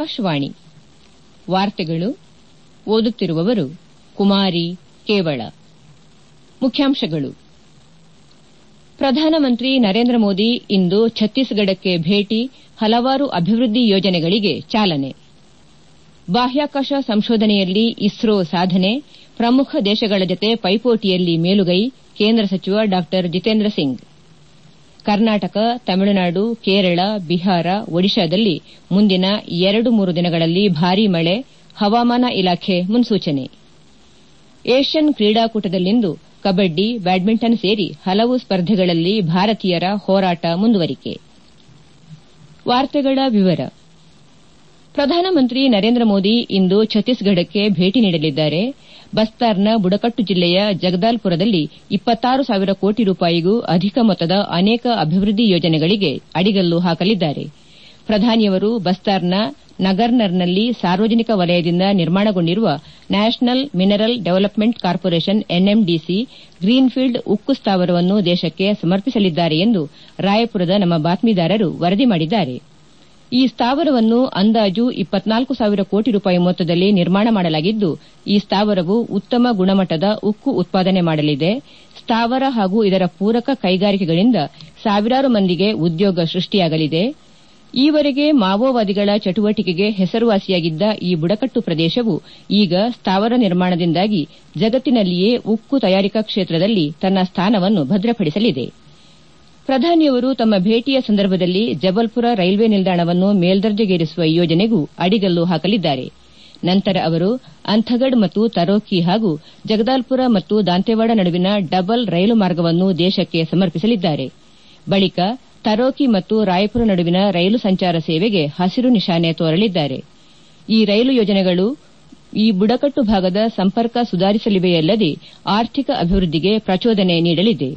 ಆಕಾಶವಾಣಿ ವಾರ್ತೆಗಳು ಓದುತ್ತಿರುವವರು ಕುಮಾರಿ ಕೇವಳ ಮುಖ್ಯಾಂಶಗಳು ಪ್ರಧಾನಮಂತ್ರಿ ನರೇಂದ್ರ ಮೋದಿ ಇಂದು ಛತ್ತೀಸ್ಗಢಕ್ಕೆ ಭೇಟಿ ಹಲವಾರು ಅಭಿವೃದ್ದಿ ಯೋಜನೆಗಳಿಗೆ ಚಾಲನೆ ಬಾಹ್ಯಾಕಾಶ ಸಂಶೋಧನೆಯಲ್ಲಿ ಇಸ್ರೋ ಸಾಧನೆ ಪ್ರಮುಖ ದೇಶಗಳ ಜತೆ ಪೈಪೋಟಿಯಲ್ಲಿ ಮೇಲುಗೈ ಕೇಂದ್ರ ಸಚಿವ ಡಾ ಜಿತೇಂದ್ರ ಸಿಂಗ್ ಕರ್ನಾಟಕ ತಮಿಳುನಾಡು ಕೇರಳ ಬಿಹಾರ ಒಡಿಶಾದಲ್ಲಿ ಮುಂದಿನ ಎರಡು ಮೂರು ದಿನಗಳಲ್ಲಿ ಭಾರೀ ಮಳೆ ಹವಾಮಾನ ಇಲಾಖೆ ಮುನ್ಸೂಚನೆ ಏಷ್ಯನ್ ಕ್ರೀಡಾಕೂಟದಲ್ಲಿಂದು ಕಬಡ್ಡಿ ಬ್ಯಾಡ್ಮಿಂಟನ್ ಸೇರಿ ಹಲವು ಸ್ಪರ್ಧೆಗಳಲ್ಲಿ ಭಾರತೀಯರ ಹೋರಾಟ ಮುಂದುವರಿಕೆ ಪ್ರಧಾನಮಂತ್ರಿ ನರೇಂದ್ರ ಮೋದಿ ಇಂದು ಛತ್ತೀಸ್ಗಢಕ್ಕೆ ಭೇಟಿ ನೀಡಲಿದ್ದಾರೆ ಬಸ್ತಾರ್ನ ಬುಡಕಟ್ಟು ಜಿಲ್ಲೆಯ ಜಗದಾಲ್ಪುರದಲ್ಲಿ ಇಪ್ಪತ್ತಾರು ಸಾವಿರ ಕೋಟಿ ರೂಪಾಯಿಗೂ ಅಧಿಕ ಮೊತ್ತದ ಅನೇಕ ಅಭಿವೃದ್ದಿ ಯೋಜನೆಗಳಿಗೆ ಅಡಿಗಲ್ಲು ಹಾಕಲಿದ್ದಾರೆ ಪ್ರಧಾನಿಯವರು ಬಸ್ತಾರ್ನ ನಗರ್ನರ್ನಲ್ಲಿ ಸಾರ್ವಜನಿಕ ವಲಯದಿಂದ ನಿರ್ಮಾಣಗೊಂಡಿರುವ National Mineral Development Corporation NMDC greenfield ಉಕ್ಕು ಸ್ಥಾವರವನ್ನು ದೇಶಕ್ಕೆ ಸಮರ್ಪಿಸಲಿದ್ದಾರೆ ಎಂದು ರಾಯಪುರದ ನಮ್ಮ ಬಾತ್ಮೀದಾರರು ವರದಿ ಮಾಡಿದ್ದಾರೆ ಈ ಸ್ಥಾವರವನ್ನು ಅಂದಾಜು ಇಪ್ಪತ್ನಾಲ್ಕು ಸಾವಿರ ಕೋಟಿ ರೂಪಾಯಿ ಮೊತ್ತದಲ್ಲಿ ನಿರ್ಮಾಣ ಮಾಡಲಾಗಿದ್ದು ಈ ಸ್ಥಾವರವು ಉತ್ತಮ ಗುಣಮಟ್ಟದ ಉಕ್ಕು ಉತ್ಪಾದನೆ ಮಾಡಲಿದೆ ಸ್ಥಾವರ ಹಾಗೂ ಇದರ ಪೂರಕ ಕೈಗಾರಿಕೆಗಳಿಂದ ಸಾವಿರಾರು ಮಂದಿಗೆ ಉದ್ಯೋಗ ಸೃಷ್ಟಿಯಾಗಲಿದೆ ಈವರೆಗೆ ಮಾವೋವಾದಿಗಳ ಚಟುವಟಿಕೆಗೆ ಹೆಸರುವಾಸಿಯಾಗಿದ್ದ ಈ ಬುಡಕಟ್ಟು ಪ್ರದೇಶವು ಈಗ ಸ್ಥಾವರ ನಿರ್ಮಾಣದಿಂದಾಗಿ ಜಗತ್ತಿನಲ್ಲಿಯೇ ಉಕ್ಕು ತಯಾರಿಕಾ ಕ್ಷೇತ್ರದಲ್ಲಿ ತನ್ನ ಸ್ಥಾನವನ್ನು ಭದ್ರಪಡಿಸಲಿದೆ ಪ್ರಧಾನಿಯವರು ತಮ್ಮ ಭೇಟಿಯ ಸಂದರ್ಭದಲ್ಲಿ ಜಬಲ್ಪುರ ರೈಲ್ವೆ ನಿಲ್ದಾಣವನ್ನು ಮೇಲ್ದರ್ಜೆಗೇರಿಸುವ ಯೋಜನೆಗೂ ಅಡಿಗಲ್ಲು ಹಾಕಲಿದ್ದಾರೆ ನಂತರ ಅವರು ಅಂಥಗಢ್ ಮತ್ತು ತರೋಕಿ ಹಾಗೂ ಜಗದಾಲ್ಪುರ ಮತ್ತು ದಾಂತೆವಾಡ ನಡುವಿನ ಡಬಲ್ ರೈಲು ಮಾರ್ಗವನ್ನು ದೇಶಕ್ಕೆ ಸಮರ್ಪಿಸಲಿದ್ದಾರೆ ಬಳಿಕ ತರೋಕಿ ಮತ್ತು ರಾಯಪುರ ನಡುವಿನ ರೈಲು ಸಂಚಾರ ಸೇವೆಗೆ ಹಸಿರು ನಿಶಾನೆ ತೋರಲಿದ್ದಾರೆ ಈ ರೈಲು ಯೋಜನೆಗಳು ಈ ಬುಡಕಟ್ಟು ಭಾಗದ ಸಂಪರ್ಕ ಸುಧಾರಿಸಲಿವೆಯಲ್ಲದೆ ಆರ್ಥಿಕ ಅಭಿವೃದ್ದಿಗೆ ಪ್ರಚೋದನೆ ನೀಡಲಿದೆ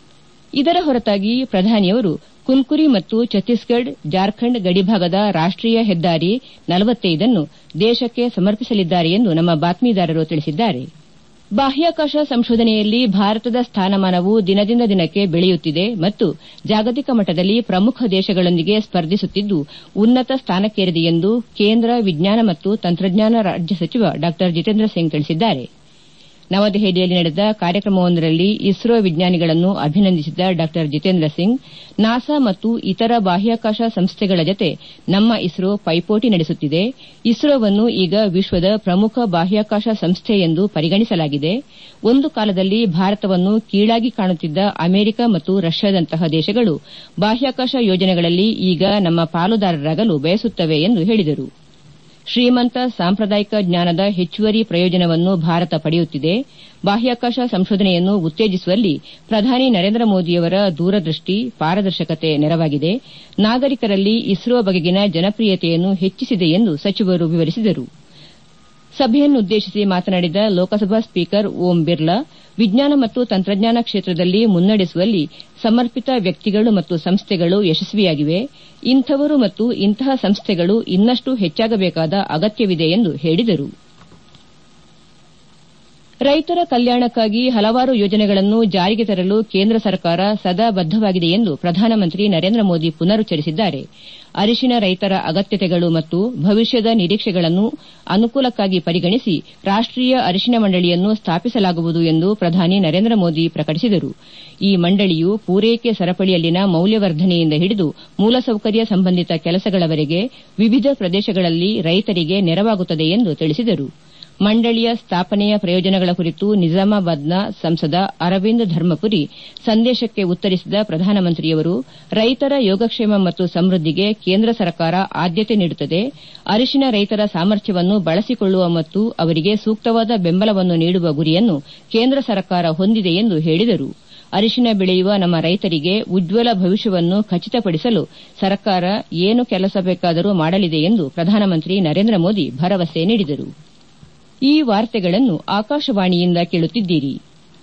ಇದರ ಹೊರತಾಗಿ ಪ್ರಧಾನಿಯವರು ಕುನ್ಕುರಿ ಮತ್ತು ಛತ್ತೀಸ್ಗಢ್ ಜಾರ್ಖಂಡ್ ಗಡಿಭಾಗದ ರಾಷ್ಟೀಯ ಹೆದ್ದಾರಿ ನ್ನು ದೇಶಕ್ಕೆ ಸಮರ್ಪಿಸಲಿದ್ದಾರೆ ಎಂದು ನಮ್ಮ ಬಾತ್ಮೀದಾರರು ತಿಳಿಸಿದ್ದಾರೆ ಬಾಹ್ಯಾಕಾಶ ಸಂಶೋಧನೆಯಲ್ಲಿ ಭಾರತದ ಸ್ಥಾನಮಾನವು ದಿನದಿಂದ ದಿನಕ್ಕೆ ಬೆಳೆಯುತ್ತಿದೆ ಮತ್ತು ಜಾಗತಿಕ ಮಟ್ಟದಲ್ಲಿ ಪ್ರಮುಖ ದೇಶಗಳೊಂದಿಗೆ ಸ್ಪರ್ಧಿಸುತ್ತಿದ್ದು ಉನ್ನತ ಸ್ಥಾನಕ್ಕೇರಿದೆ ಎಂದು ಕೇಂದ್ರ ವಿಜ್ಞಾನ ಮತ್ತು ತಂತ್ರಜ್ಞಾನ ರಾಜ್ಯ ಸಚಿವ ಡಾ ಜಿತೇಂದ್ರ ಸಿಂಗ್ ತಿಳಿಸಿದ್ದಾರೆ ನವದೆಹಲಿಯಲ್ಲಿ ನಡೆದ ಕಾರ್ಯಕ್ರಮವೊಂದರಲ್ಲಿ ಇಸ್ರೋ ವಿಜ್ಞಾನಿಗಳನ್ನು ಅಭಿನಂದಿಸಿದ ಡಾ ಜಿತೇಂದ್ರ ಸಿಂಗ್ ನಾಸಾ ಮತ್ತು ಇತರ ಬಾಹ್ಯಾಕಾಶ ಸಂಸ್ಥೆಗಳ ಜತೆ ನಮ್ಮ ಇಸ್ರೋ ಪೈಪೋಟಿ ನಡೆಸುತ್ತಿದೆ ಇಸ್ರೋವನ್ನು ಈಗ ವಿಶ್ವದ ಪ್ರಮುಖ ಬಾಹ್ಯಾಕಾಶ ಸಂಸ್ಥೆ ಎಂದು ಪರಿಗಣಿಸಲಾಗಿದೆ ಒಂದು ಕಾಲದಲ್ಲಿ ಭಾರತವನ್ನು ಕೀಳಾಗಿ ಕಾಣುತ್ತಿದ್ದ ಅಮೆರಿಕ ಮತ್ತು ರಷ್ಯಾದಂತಹ ದೇಶಗಳು ಬಾಹ್ಯಾಕಾಶ ಯೋಜನೆಗಳಲ್ಲಿ ಈಗ ನಮ್ಮ ಪಾಲುದಾರರಾಗಲು ಬಯಸುತ್ತವೆ ಎಂದು ಹೇಳಿದರು ಶ್ರೀಮಂತ ಸಾಂಪ್ರದಾಯಿಕ ಜ್ಞಾನದ ಹೆಚ್ಚುವರಿ ಪ್ರಯೋಜನವನ್ನು ಭಾರತ ಪಡೆಯುತ್ತಿದೆ ಬಾಹ್ಯಾಕಾಶ ಸಂಶೋಧನೆಯನ್ನು ಉತ್ತೇಜಿಸುವಲ್ಲಿ ಪ್ರಧಾನಿ ನರೇಂದ್ರ ಮೋದಿಯವರ ದೂರದೃಷ್ಟಿ ಪಾರದರ್ಶಕತೆ ನೆರವಾಗಿದೆ ನಾಗರಿಕರಲ್ಲಿ ಇಸ್ರೋ ಬಗೆಗಿನ ಜನಪ್ರಿಯತೆಯನ್ನು ಹೆಚ್ಚಿಸಿದೆ ಎಂದು ಸಚಿವರು ವಿವರಿಸಿದರು ಸಭೆಯನ್ನುದ್ದೇಶಿಸಿ ಮಾತನಾಡಿದ ಲೋಕಸಭಾ ಸ್ಪೀಕರ್ ಓಂ ಬಿರ್ಲಾ ವಿಜ್ಞಾನ ಮತ್ತು ತಂತ್ರಜ್ಞಾನ ಕ್ಷೇತ್ರದಲ್ಲಿ ಮುನ್ನಡೆಸುವಲ್ಲಿ ಸಮರ್ಪಿತ ವ್ಯಕ್ತಿಗಳು ಮತ್ತು ಸಂಸ್ಥೆಗಳು ಯಶಸ್ವಿಯಾಗಿವೆ ಇಂಥವರು ಮತ್ತು ಇಂತಹ ಸಂಸ್ಥೆಗಳು ಇನ್ನಷ್ಟು ಹೆಚ್ಚಾಗಬೇಕಾದ ಅಗತ್ಯವಿದೆ ಎಂದು ಹೇಳಿದರು ರೈತರ ಕಲ್ಯಾಣಕ್ಕಾಗಿ ಹಲವಾರು ಯೋಜನೆಗಳನ್ನು ಜಾರಿಗೆ ತರಲು ಕೇಂದ್ರ ಸರ್ಕಾರ ಸದಾ ಬದ್ದವಾಗಿದೆ ಎಂದು ಪ್ರಧಾನಮಂತ್ರಿ ನರೇಂದ್ರ ಮೋದಿ ಪುನರುಚ್ಚರಿಸಿದ್ದಾರೆ ಅರಿಶಿನ ರೈತರ ಅಗತ್ಯತೆಗಳು ಮತ್ತು ಭವಿಷ್ಯದ ನಿರೀಕ್ಷೆಗಳನ್ನು ಅನುಕೂಲಕ್ಕಾಗಿ ಪರಿಗಣಿಸಿ ರಾಷ್ಟೀಯ ಅರಿಶಿನ ಮಂಡಳಿಯನ್ನು ಸ್ಥಾಪಿಸಲಾಗುವುದು ಎಂದು ಪ್ರಧಾನಿ ನರೇಂದ್ರ ಮೋದಿ ಪ್ರಕಟಿಸಿದರು ಈ ಮಂಡಳಿಯು ಪೂರೈಕೆ ಸರಪಳಿಯಲ್ಲಿನ ಮೌಲ್ಯವರ್ಧನೆಯಿಂದ ಹಿಡಿದು ಮೂಲಸೌಕರ್ಯ ಸಂಬಂಧಿತ ಕೆಲಸಗಳವರೆಗೆ ವಿವಿಧ ಪ್ರದೇಶಗಳಲ್ಲಿ ರೈತರಿಗೆ ನೆರವಾಗುತ್ತದೆ ಎಂದು ತಿಳಿಸಿದರು ಮಂಡಳಿಯ ಸ್ಥಾಪನೆಯ ಪ್ರಯೋಜನಗಳ ಕುರಿತು ನಿಜಾಮಾಬಾದ್ನ ಸಂಸದ ಅರವಿಂದ್ ಧರ್ಮಪುರಿ ಸಂದೇಶಕ್ಕೆ ಉತ್ತರಿಸಿದ ಪ್ರಧಾನಮಂತ್ರಿಯವರು ರೈತರ ಯೋಗಕ್ಷೇಮ ಮತ್ತು ಸಮೃದ್ದಿಗೆ ಕೇಂದ್ರ ಸರ್ಕಾರ ಆದ್ಯತೆ ನೀಡುತ್ತದೆ ಅರಿಶಿನ ರೈತರ ಸಾಮರ್ಥ್ಯವನ್ನು ಬಳಸಿಕೊಳ್ಳುವ ಮತ್ತು ಅವರಿಗೆ ಸೂಕ್ತವಾದ ಬೆಂಬಲವನ್ನು ನೀಡುವ ಗುರಿಯನ್ನು ಕೇಂದ್ರ ಸರ್ಕಾರ ಹೊಂದಿದೆ ಎಂದು ಹೇಳಿದರು ಅರಿಶಿನ ಬೆಳೆಯುವ ನಮ್ಮ ರೈತರಿಗೆ ಉಜ್ವಲ ಭವಿಷ್ಯವನ್ನು ಖಚಿತಪಡಿಸಲು ಸರ್ಕಾರ ಏನು ಕೆಲಸ ಬೇಕಾದರೂ ಮಾಡಲಿದೆ ಎಂದು ಪ್ರಧಾನಮಂತ್ರಿ ನರೇಂದ್ರ ಮೋದಿ ಭರವಸೆ ನೀಡಿದರು ಈ ವಾರ್ತೆಗಳನ್ನು ಆಕಾಶವಾಣಿಯಿಂದ ಕೇಳುತ್ತಿದ್ದೀರಿ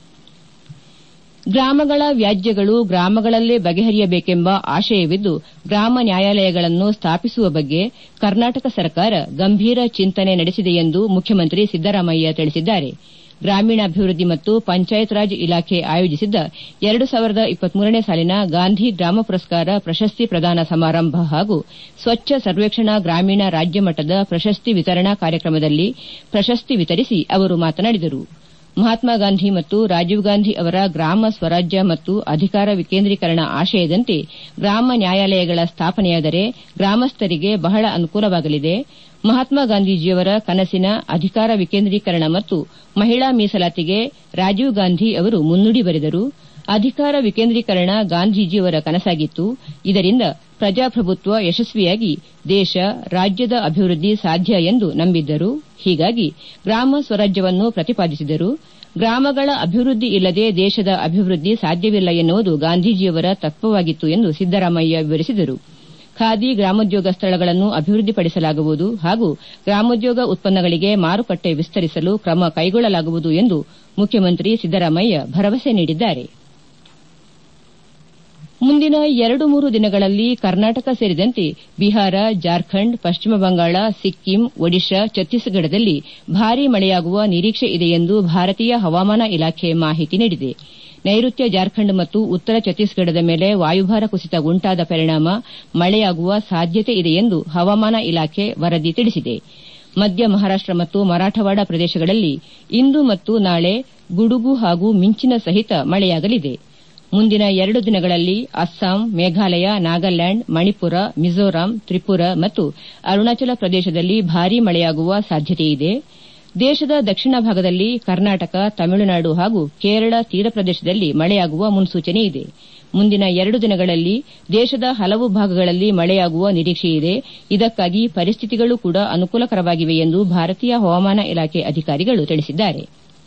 ಗ್ರಾಮಗಳ ವ್ಯಾಜ್ಯಗಳು ಗ್ರಾಮಗಳಲ್ಲೇ ಬಗೆಹರಿಯಬೇಕೆಂಬ ಆಶಯವಿದ್ದು ಗ್ರಾಮ ನ್ಯಾಯಾಲಯಗಳನ್ನು ಸ್ಥಾಪಿಸುವ ಬಗ್ಗೆ ಕರ್ನಾಟಕ ಸರ್ಕಾರ ಗಂಭೀರ ಚಿಂತನೆ ನಡೆಸಿದೆ ಎಂದು ಮುಖ್ಯಮಂತ್ರಿ ಸಿದ್ದರಾಮಯ್ಯ ತಿಳಿಸಿದ್ದಾರೆ ಗ್ರಾಮೀಣಾಭಿವೃದ್ಧಿ ಮತ್ತು ಪಂಚಾಯತ್ ರಾಜ್ ಇಲಾಖೆ ಆಯೋಜಿಸಿದ್ದ ಎರಡು ಸಾವಿರದ ಇಪ್ಪತ್ಮೂರನೇ ಸಾಲಿನ ಗಾಂಧಿ ಗ್ರಾಮ ಪುರಸ್ಕಾರ ಪ್ರಶಸ್ತಿ ಪ್ರದಾನ ಸಮಾರಂಭ ಹಾಗೂ ಸ್ವಚ್ಛ ಸರ್ವೇಕ್ಷಣಾ ಗ್ರಾಮೀಣ ರಾಜ್ಯ ಮಟ್ಟದ ಪ್ರಶಸ್ತಿ ವಿತರಣಾ ಕಾರ್ಯಕ್ರಮದಲ್ಲಿ ಪ್ರಶಸ್ತಿ ವಿತರಿಸಿ ಅವರು ಮಾತನಾಡಿದರು ಮಹಾತ್ಮ ಗಾಂಧಿ ಮತ್ತು ರಾಜೀವ್ ಗಾಂಧಿ ಅವರ ಗ್ರಾಮ ಸ್ವರಾಜ್ಯ ಮತ್ತು ಅಧಿಕಾರ ವಿಕೇಂದ್ರೀಕರಣ ಆಶಯದಂತೆ ಗ್ರಾಮ ನ್ಯಾಯಾಲಯಗಳ ಸ್ಥಾಪನೆಯಾದರೆ ಗ್ರಾಮಸ್ಥರಿಗೆ ಬಹಳ ಅನುಕೂಲವಾಗಲಿದೆ ಮಹಾತ್ಮ ಗಾಂಧೀಜಿಯವರ ಕನಸಿನ ಅಧಿಕಾರ ವಿಕೇಂದ್ರೀಕರಣ ಮತ್ತು ಮಹಿಳಾ ಮೀಸಲಾತಿಗೆ ರಾಜೀವ್ ಗಾಂಧಿ ಅವರು ಮುನ್ನುಡಿ ಬರೆದರು ಅಧಿಕಾರ ವಿಕೇಂದ್ರೀಕರಣ ಗಾಂಧೀಜಿಯವರ ಕನಸಾಗಿತ್ತು ಇದರಿಂದ ಪ್ರಜಾಪ್ರಭುತ್ವ ಯಶಸ್ವಿಯಾಗಿ ದೇಶ ರಾಜ್ಯದ ಅಭಿವೃದ್ಧಿ ಸಾಧ್ಯ ಎಂದು ನಂಬಿದ್ದರು ಹೀಗಾಗಿ ಗ್ರಾಮ ಸ್ವರಾಜ್ಯವನ್ನು ಪ್ರತಿಪಾದಿಸಿದರು ಗ್ರಾಮಗಳ ಅಭಿವೃದ್ಧಿ ಇಲ್ಲದೆ ದೇಶದ ಅಭಿವೃದ್ಧಿ ಸಾಧ್ಯವಿಲ್ಲ ಎನ್ನುವುದು ಗಾಂಧೀಜಿಯವರ ತತ್ವವಾಗಿತ್ತು ಎಂದು ಸಿದ್ದರಾಮಯ್ಯ ವಿವರಿಸಿದರು ಖಾದಿ ಗ್ರಾಮೋದ್ಯೋಗ ಸ್ಥಳಗಳನ್ನು ಅಭಿವೃದ್ಧಿಪಡಿಸಲಾಗುವುದು ಹಾಗೂ ಗ್ರಾಮೋದ್ಯೋಗ ಉತ್ಪನ್ನಗಳಿಗೆ ಮಾರುಕಟ್ಟೆ ವಿಸ್ತರಿಸಲು ಕ್ರಮ ಕೈಗೊಳ್ಳಲಾಗುವುದು ಎಂದು ಮುಖ್ಯಮಂತ್ರಿ ಸಿದ್ದರಾಮಯ್ಯ ಭರವಸೆ ನೀಡಿದ್ದಾರೆ ಮುಂದಿನ ಎರಡು ಮೂರು ದಿನಗಳಲ್ಲಿ ಕರ್ನಾಟಕ ಸೇರಿದಂತೆ ಬಿಹಾರ ಜಾರ್ಖಂಡ್ ಪಶ್ಚಿಮ ಬಂಗಾಳ ಸಿಕ್ಕಿಂ ಒಡಿಶಾ ಛತ್ತೀಸ್ಗಢದಲ್ಲಿ ಭಾರೀ ಮಳೆಯಾಗುವ ನಿರೀಕ್ಷೆ ಇದೆ ಎಂದು ಭಾರತೀಯ ಹವಾಮಾನ ಇಲಾಖೆ ಮಾಹಿತಿ ನೀಡಿದೆ ನೈಋತ್ಯ ಜಾರ್ಖಂಡ್ ಮತ್ತು ಉತ್ತರ ಛತ್ತೀಸ್ಗಢದ ಮೇಲೆ ವಾಯುಭಾರ ಕುಸಿತ ಉಂಟಾದ ಪರಿಣಾಮ ಮಳೆಯಾಗುವ ಸಾಧ್ಯತೆ ಇದೆ ಎಂದು ಹವಾಮಾನ ಇಲಾಖೆ ವರದಿ ತಿಳಿಸಿದೆ ಮಧ್ಯ ಮಹಾರಾಷ್ಟ ಮತ್ತು ಮರಾಠವಾಡ ಪ್ರದೇಶಗಳಲ್ಲಿ ಇಂದು ಮತ್ತು ನಾಳೆ ಗುಡುಗು ಹಾಗೂ ಮಿಂಚಿನ ಸಹಿತ ಮಳೆಯಾಗಲಿದೆ ಮುಂದಿನ ಎರಡು ದಿನಗಳಲ್ಲಿ ಅಸ್ಸಾಂ ಮೇಘಾಲಯ ನಾಗಾಲ್ಯಾಂಡ್ ಮಣಿಪುರ ಮಿಜೋರಾಂ ತ್ರಿಪುರ ಮತ್ತು ಅರುಣಾಚಲ ಪ್ರದೇಶದಲ್ಲಿ ಭಾರೀ ಮಳೆಯಾಗುವ ಸಾಧ್ಯತೆಯಿದೆ ದೇಶದ ದಕ್ಷಿಣ ಭಾಗದಲ್ಲಿ ಕರ್ನಾಟಕ ತಮಿಳುನಾಡು ಹಾಗೂ ಕೇರಳ ತೀರ ಪ್ರದೇಶದಲ್ಲಿ ಮಳೆಯಾಗುವ ಮುನ್ಸೂಚನೆ ಇದೆ ಮುಂದಿನ ಎರಡು ದಿನಗಳಲ್ಲಿ ದೇಶದ ಹಲವು ಭಾಗಗಳಲ್ಲಿ ಮಳೆಯಾಗುವ ನಿರೀಕ್ಷೆಯಿದೆ ಇದಕ್ಕಾಗಿ ಪರಿಸ್ಥಿತಿಗಳು ಕೂಡ ಅನುಕೂಲಕರವಾಗಿವೆ ಎಂದು ಭಾರತೀಯ ಹವಾಮಾನ ಇಲಾಖೆ ಅಧಿಕಾರಿಗಳು ತಿಳಿಸಿದ್ದಾರೆ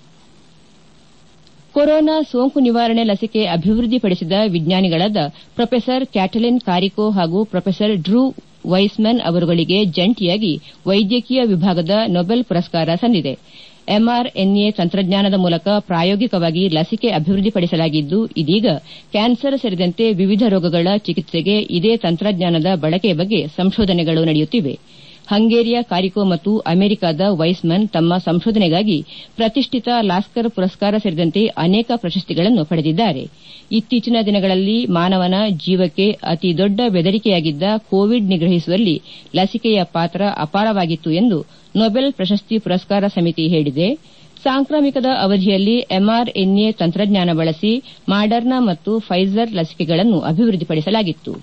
ಕೊರೋನಾ ಸೋಂಕು ನಿವಾರಣೆ ಲಸಿಕೆ ಅಭಿವೃದ್ಧಿಪಡಿಸಿದ ವಿಜ್ಞಾನಿಗಳಾದ ಪ್ರೊಫೆಸರ್ ಕ್ಯಾಟಲಿನ್ ಕಾರಿಕೋ ಹಾಗೂ ಪ್ರೊಫೆಸರ್ ಡ್ರೂ ವೈಸ್ಮನ್ ಅವರುಗಳಿಗೆ ಜಂಟಿಯಾಗಿ ವೈದ್ಯಕೀಯ ವಿಭಾಗದ ನೊಬೆಲ್ ಪುರಸ್ಕಾರ ಸಂದಿದೆ ಎಂಆರ್ಎನ್ಎ ತಂತ್ರಜ್ಞಾನದ ಮೂಲಕ ಪ್ರಾಯೋಗಿಕವಾಗಿ ಲಸಿಕೆ ಅಭಿವೃದ್ಧಿಪಡಿಸಲಾಗಿದ್ದು ಇದೀಗ ಕ್ಯಾನ್ಸರ್ ಸೇರಿದಂತೆ ವಿವಿಧ ರೋಗಗಳ ಚಿಕಿತ್ಸೆಗೆ ಇದೇ ತಂತ್ರಜ್ಞಾನದ ಬಳಕೆ ಬಗ್ಗೆ ಸಂಶೋಧನೆಗಳು ನಡೆಯುತ್ತಿವೆ ಹಂಗೇರಿಯ ಕಾರಿಕೋ ಮತ್ತು ಅಮೆರಿಕದ ವೈಸ್ಮನ್ ತಮ್ಮ ಸಂಶೋಧನೆಗಾಗಿ ಪ್ರತಿಷ್ಠಿತ ಲಾಸ್ಕರ್ ಪುರಸ್ಕಾರ ಸೇರಿದಂತೆ ಅನೇಕ ಪ್ರಶಸ್ತಿಗಳನ್ನು ಪಡೆದಿದ್ದಾರೆ ಇತ್ತೀಚಿನ ದಿನಗಳಲ್ಲಿ ಮಾನವನ ಜೀವಕ್ಕೆ ಅತಿ ದೊಡ್ಡ ಬೆದರಿಕೆಯಾಗಿದ್ದ ಕೋವಿಡ್ ನಿಗ್ರಹಿಸುವಲ್ಲಿ ಲಸಿಕೆಯ ಪಾತ್ರ ಅಪಾರವಾಗಿತ್ತು ಎಂದು ನೊಬೆಲ್ ಪ್ರಶಸ್ತಿ ಪುರಸ್ಕಾರ ಸಮಿತಿ ಹೇಳಿದೆ ಸಾಂಕ್ರಾಮಿಕದ ಅವಧಿಯಲ್ಲಿ ಎಂಆರ್ಎನ್ಎ ತಂತ್ರಜ್ಞಾನ ಬಳಸಿ ಮಾಡರ್ನಾ ಮತ್ತು ಫೈಜರ್ ಲಸಿಕೆಗಳನ್ನು ಅಭಿವೃದ್ಧಿಪಡಿಸಲಾಗಿತ್ತು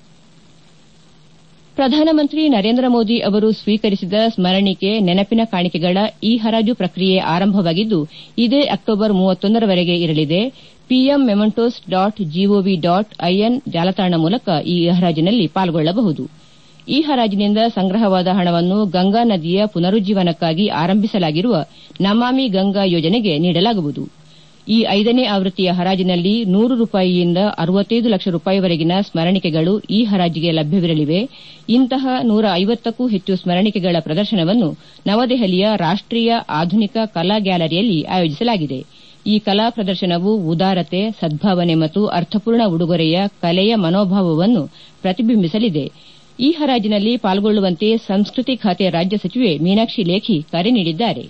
ಪ್ರಧಾನಮಂತ್ರಿ ನರೇಂದ್ರ ಮೋದಿ ಅವರು ಸ್ವೀಕರಿಸಿದ ಸ್ಮರಣಿಕೆ ನೆನಪಿನ ಕಾಣಿಕೆಗಳ ಇ ಹರಾಜು ಪ್ರಕ್ರಿಯೆ ಆರಂಭವಾಗಿದ್ದು ಇದೇ ಅಕ್ಟೋಬರ್ ಮೂವತ್ತೊಂದರವರೆಗೆ ಇರಲಿದೆ PM mementos dot GOV dot IN ಜಾಲತಾಣ ಮೂಲಕ ಈ ಹರಾಜಿನಲ್ಲಿ ಪಾಲ್ಗೊಳ್ಳಬಹುದು ಈ ಹರಾಜಿನಿಂದ ಸಂಗ್ರಹವಾದ ಹಣವನ್ನು ಗಂಗಾ ನದಿಯ ಪುನರುಜ್ಜೀವನಕ್ಕಾಗಿ ಆರಂಭಿಸಲಾಗಿರುವ ನಮಾಮಿ ಗಂಗಾ ಯೋಜನೆಗೆ ನೀಡಲಾಗುವುದು ಈ ಐದನೇ ಆವೃತ್ತಿಯ ಹರಾಜಿನಲ್ಲಿ ನೂರು ರೂಪಾಯಿಯಿಂದ ಅರವತ್ತೈದು ಲಕ್ಷ ರೂಪಾಯಿವರೆಗಿನ ಸ್ಮರಣಿಕೆಗಳು ಈ ಹರಾಜಿಗೆ ಲಭ್ಯವಿರಲಿವೆ ಇಂತಹ ನೂರ ಐವತ್ತಕ್ಕೂ ಹೆಚ್ಚು ಸ್ಮರಣಿಕೆಗಳ ಪ್ರದರ್ಶನವನ್ನು ನವದೆಹಲಿಯ ರಾಷ್ಟೀಯ ಆಧುನಿಕ ಕಲಾ ಗ್ಯಾಲರಿಯಲ್ಲಿ ಆಯೋಜಿಸಲಾಗಿದೆ ಈ ಕಲಾ ಪ್ರದರ್ಶನವು ಉದಾರತೆ ಸದ್ಭಾವನೆ ಮತ್ತು ಅರ್ಥಪೂರ್ಣ ಉಡುಗೊರೆಯ ಕಲೆಯ ಮನೋಭಾವವನ್ನು ಪ್ರತಿಬಿಂಬಿಸಲಿದೆ ಈ ಹರಾಜಿನಲ್ಲಿ ಪಾಲ್ಗೊಳ್ಳುವಂತೆ ಸಂಸ್ಕೃತಿ ಖಾತೆ ರಾಜ್ಯ ಸಚಿವೆ ಮೀನಾಕ್ಷಿ ಲೇಖಿ ಕರೆ ನೀಡಿದ್ದಾರೆ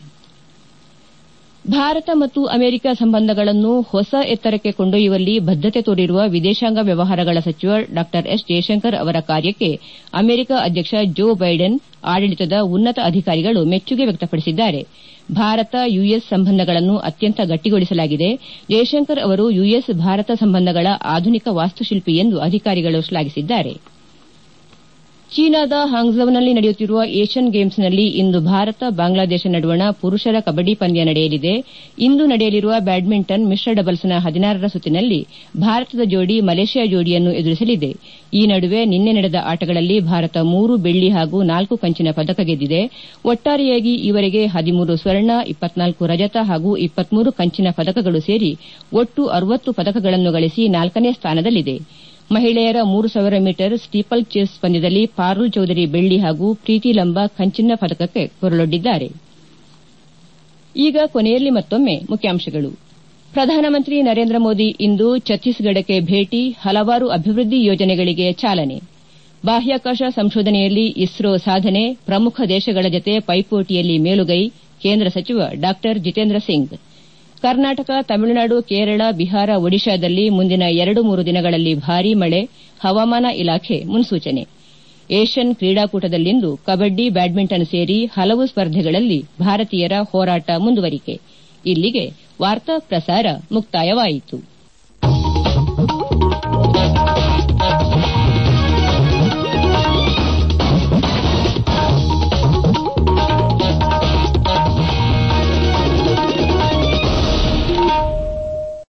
ಭಾರತ ಮತ್ತು ಅಮೆರಿಕ ಸಂಬಂಧಗಳನ್ನು ಹೊಸ ಎತ್ತರಕ್ಕೆ ಕೊಂಡೊಯ್ಯುವಲ್ಲಿ ಬದ್ದತೆ ತೋರಿರುವ ವಿದೇಶಾಂಗ ವ್ಯವಹಾರಗಳ ಸಚಿವ ಡಾ ಎಸ್ ಜಯಶಂಕರ್ ಅವರ ಕಾರ್ಯಕ್ಕೆ ಅಮೆರಿಕ ಅಧ್ಯಕ್ಷ ಜೋ ಬೈಡೆನ್ ಆಡಳಿತದ ಉನ್ನತ ಅಧಿಕಾರಿಗಳು ಮೆಚ್ಚುಗೆ ವ್ಯಕ್ತಪಡಿಸಿದ್ದಾರೆ ಭಾರತ ಯುಎಸ್ ಸಂಬಂಧಗಳನ್ನು ಅತ್ಯಂತ ಗಟ್ಟಿಗೊಳಿಸಲಾಗಿದೆ ಜಯಶಂಕರ್ ಅವರು ಯುಎಸ್ ಭಾರತ ಸಂಬಂಧಗಳ ಆಧುನಿಕ ವಾಸ್ತುಶಿಲ್ಪಿ ಎಂದು ಅಧಿಕಾರಿಗಳು ಶ್ಲಾಘಿಸಿದ್ದಾರೆ ಚೀನಾದ ಹಾಂಗ್ಝೌನಲ್ಲಿ ನಡೆಯುತ್ತಿರುವ ಏಷ್ಯನ್ ಗೇಮ್ಸ್ನಲ್ಲಿ ಇಂದು ಭಾರತ ಬಾಂಗ್ಲಾದೇಶ ನಡುವಣ ಪುರುಷರ ಕಬಡ್ಡಿ ಪಂದ್ಯ ನಡೆಯಲಿದೆ ಇಂದು ನಡೆಯಲಿರುವ ಬ್ಯಾಡ್ಮಿಂಟನ್ ಮಿಶ್ರ ಡಬಲ್ಸ್ನ ಹದಿನಾರರ ಸುತ್ತಿನಲ್ಲಿ ಭಾರತದ ಜೋಡಿ ಮಲೇಷ್ಯಾ ಜೋಡಿಯನ್ನು ಎದುರಿಸಲಿದೆ ಈ ನಡುವೆ ನಿನ್ನೆ ನಡೆದ ಆಟಗಳಲ್ಲಿ ಭಾರತ ಮೂರು ಬೆಳ್ಳಿ ಹಾಗೂ ನಾಲ್ಕು ಕಂಚಿನ ಪದಕ ಗೆದ್ದಿದೆ ಒಟ್ಟಾರೆಯಾಗಿ ಈವರೆಗೆ ಹದಿಮೂರು ಸ್ವರ್ಣ ಇಪ್ಪತ್ನಾಲ್ಕು ರಜತ ಹಾಗೂ ಇಪ್ಪತ್ಮೂರು ಕಂಚಿನ ಪದಕಗಳು ಸೇರಿ ಒಟ್ಟು ಅರವತ್ತು ಪದಕಗಳನ್ನು ಗಳಿಸಿ ನಾಲ್ಕನೇ ಸ್ಥಾನದಲ್ಲಿದೆ ಮಹಿಳೆಯರ ಮೂರು ಸಾವಿರ ಮೀಟರ್ ಸ್ಟೀಪಲ್ ಚೇಸ್ ಪಂದ್ಯದಲ್ಲಿ ಪಾರುಲ್ ಚೌಧರಿ ಬೆಳ್ಳಿ ಹಾಗೂ ಪ್ರೀತಿ ಲಂಬಾ ಕಂಚಿನ ಪದಕಕ್ಕೆ ಕೊರಳೊಡ್ಡಿದ್ದಾರೆ ಈಗ ಕೊನೆಯಲ್ಲಿ ಮತ್ತೊಮ್ಮೆ ಮುಖ್ಯಾಂಶಗಳು ಪ್ರಧಾನಮಂತ್ರಿ ನರೇಂದ್ರ ಮೋದಿ ಇಂದು ಛತ್ತೀಸ್ಗಢಕ್ಕೆ ಭೇಟಿ ಹಲವಾರು ಅಭಿವೃದ್ಧಿ ಯೋಜನೆಗಳಿಗೆ ಚಾಲನೆ ಬಾಹ್ಯಾಕಾಶ ಸಂಶೋಧನೆಯಲ್ಲಿ ಇಸ್ರೋ ಸಾಧನೆ ಪ್ರಮುಖ ದೇಶಗಳ ಜತೆ ಪೈಪೋಟಿಯಲ್ಲಿ ಮೇಲುಗೈ ಕೇಂದ್ರ ಸಚಿವ ಡಾ ಜಿತೇಂದ್ರ ಸಿಂಗ್ ಕರ್ನಾಟಕ ತಮಿಳುನಾಡು ಕೇರಳ ಬಿಹಾರ ಒಡಿಶಾದಲ್ಲಿ ಮುಂದಿನ ಎರಡು ಮೂರು ದಿನಗಳಲ್ಲಿ ಭಾರೀ ಮಳೆ ಹವಾಮಾನ ಇಲಾಖೆ ಮುನ್ಸೂಚನೆ ಏಷ್ಯನ್ ಕ್ರೀಡಾಕೂಟದಲ್ಲಿಂದು ಕಬಡ್ಡಿ ಬ್ಯಾಡ್ಮಿಂಟನ್ ಸೇರಿ ಹಲವು ಸ್ಪರ್ಧೆಗಳಲ್ಲಿ ಭಾರತೀಯರ ಹೋರಾಟ ಮುಂದುವರಿಕೆ ಇಲ್ಲಿಗೆ ವಾರ್ತಾ ಪ್ರಸಾರ ಮುಕ್ತಾಯವಾಯಿತು